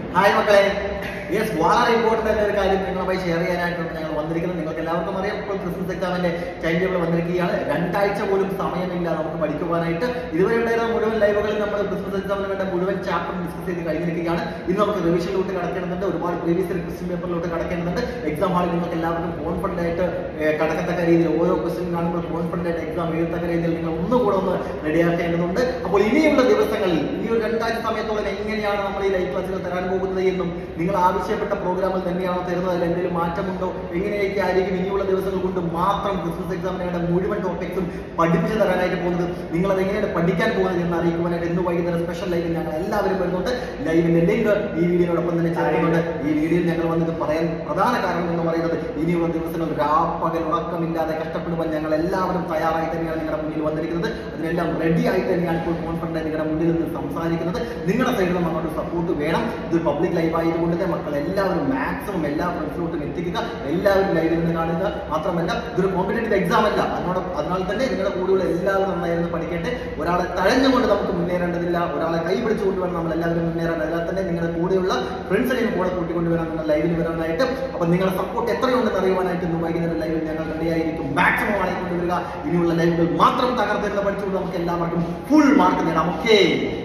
hi മക്കളെ yes വളരെ important ആയ ഒരു കാര്യം നിങ്ങളുമായി ഷെയർ ചെയ്യാനായിട്ടാണ് ഞങ്ങൾ വന്നിരിക്കുന്നത് നിങ്ങൾക്ക് എല്ലാവർക്കും അറിയാം ഇപ്പോൾ ക്രിസ്മസ് എക്സാമിന്റെ ടൈം ടേബിൾ വന്നിരിക്കുകയാണ് രണ്ടാഴ്ച പോലും സമയമില്ല നമുക്ക് പഠിക്കുവാനായിട്ട് ഇതുവരെ ഉണ്ടായിരുന്ന മുഴുവൻ ലൈവുകളിൽ നമ്മൾ ക്രിസ്മസ് എക്സാമിന് വേണ്ട മുഴുവൻ ചാപ്റ്റർ ഡിസ്കസ് ചെയ്ത് കഴിഞ്ഞിരിക്കുകയാണ് ഇന്ന് നമുക്ക് റിവിഷനിലോട്ട് കടക്കേണ്ടതുണ്ട് ഒരുപാട് പ്രീവിയസ് ക്വസ്റ്റ്യൻ പേപ്പറിലോട്ട് കടക്കേണ്ടതുണ്ട് എക്സാം ഹാളിൽ നിങ്ങൾക്ക് എല്ലാവർക്കും കോൺഫിഡന്റ് ആയിട്ട് ഏഹ്, കടക്കത്തക്ക രീതിയിൽ ഓരോ ക്വസ്റ്റ്യൻ കാണുമ്പോൾ കോൺഫിഡന്റ് ആയിട്ട് എക്സാം എഴുതത്തക്ക രീതിയിൽ നിങ്ങൾ ഒന്നുകൂടെ ഒന്ന് റെഡിയാക്കേണ്ടതുണ്ട് അപ്പോൾ ഇനിയുള്ള ദിവസങ്ങളിൽ ഈ ഒരു രണ്ടാഴ്ച സമയത്തോളം എങ്ങനെയാണ് നമ്മൾ ഈ ലൈവ് ക്ലാസ്സുകൾ തരാൻ പോകുന്നത് എന്നും നിങ്ങൾ ആവശ്യപ്പെട്ട പ്രോഗ്രാമിൽ തന്നെയാണോ തരുന്നത് അതിൽ എന്തെങ്കിലും മാറ്റമുണ്ടോ എങ്ങനെയൊക്കെ ആയിരിക്കും ഇനിയുള്ള ദിവസങ്ങൾ കൊണ്ട് മാത്രം ക്രിസ്മസ് എക്സാമിന് വേണ്ട മുഴുവൻ ടോപ്പിക്സും പഠിപ്പിച്ചു തരാനായിട്ട് പോകുന്നത് നിങ്ങൾ അത് എങ്ങനെയാണ് പഠിക്കാൻ പോകുന്നത് എന്ന് അറിയിക്കുവാനായിട്ട് ഇന്ന് വൈകുന്നേരം സ്പെഷ്യൽ ലൈവിൽ ഞങ്ങൾ എല്ലാവരും വരുന്നുണ്ട് ലൈവിന്റെ ലിങ്ക് ഈ വീഡിയോയോടൊപ്പം തന്നെ ചേർക്കുന്നുണ്ട് ഈ വീഡിയോയിൽ ഞങ്ങൾ വന്നിട്ട് പറയാൻ പ്രധാന കാരണം എന്ന് പറയുന്നത് ഇനിയുള്ള ദിവസങ്ങൾ രാപ്പകൽ ഉറക്കമില്ലാതെ കഷ്ടപ്പെടുവാൻ ഞങ്ങൾ എല്ലാവരും തയ്യാറായി തന്നെയാണ് നിങ്ങളുടെ മുന്നിൽ വന്നിരിക്കുന്നത് അതിനെല്ലാം റെഡി ആയി തന്നെയാണ് ഇപ്പോൾ കോൺഫിഡന്റ് നിങ്ങളുടെ മുന്നിൽ നിന്ന് സംസാരിക്കുന്നത് നിങ്ങളുടെ സൈഡിൽ നിന്ന് അങ്ങോട്ട് സപ്പോർട്ട് വേണം ഇത് പബ്ലിക് ലൈവ് ആയതുകൊണ്ട് തന്നെ മക്കൾ എല്ലാവരും മാക്സിമം എല്ലാ ഫ്രണ്ട്സിലോട്ടും എത്തിക്കുക എല്ലാവരും ലൈവിൽ നിന്ന് കാണുക മാത്രമല്ല ഇതൊരു കോമ്പറ്റേറ്റീവ് എക്സാം അല്ല അതിനോട് അതിനാൽ തന്നെ നിങ്ങളുടെ കൂടെയുള്ള എല്ലാവരും നന്നായിരുന്നു പഠിക്കട്ടെ ഒരാളെ തഴഞ്ഞുകൊണ്ട് നമുക്ക് മുന്നേറേണ്ടതില്ല ഒരാളെ കൈ പിടിച്ചുകൊണ്ട് വേണം നമ്മൾ എല്ലാവരും മുന്നേറാൻ അതിനാൽ തന്നെ നിങ്ങളുടെ കൂടെയുള്ള ഫ്രണ്ട്സിനെയും കൂടെ കൂട്ടിക്കൊണ്ടുവരാൻ നിങ്ങൾ ലൈവിൽ വരാനായിട്ട് അപ്പൊ നിങ്ങളുടെ സപ്പോർട്ട് എത്രയുണ്ടെന്ന് അറിയുവാനായിട്ട് ഇന്ന് വൈകുന്നേരം ലൈവിൽ ഞങ്ങൾ റെഡിയായിരിക്കും മാക്സിമം ആളെ കൊണ്ടുവരിക ഇനിയുള്ള ലൈവുകൾ മാത്രം തകർത്തിരുന്ന് പഠിച്ചുകൊണ്ട് നമുക്ക് എല്ലാവർക്കും ഫുൾ മാർക്ക് നേടാം ഓക്കേ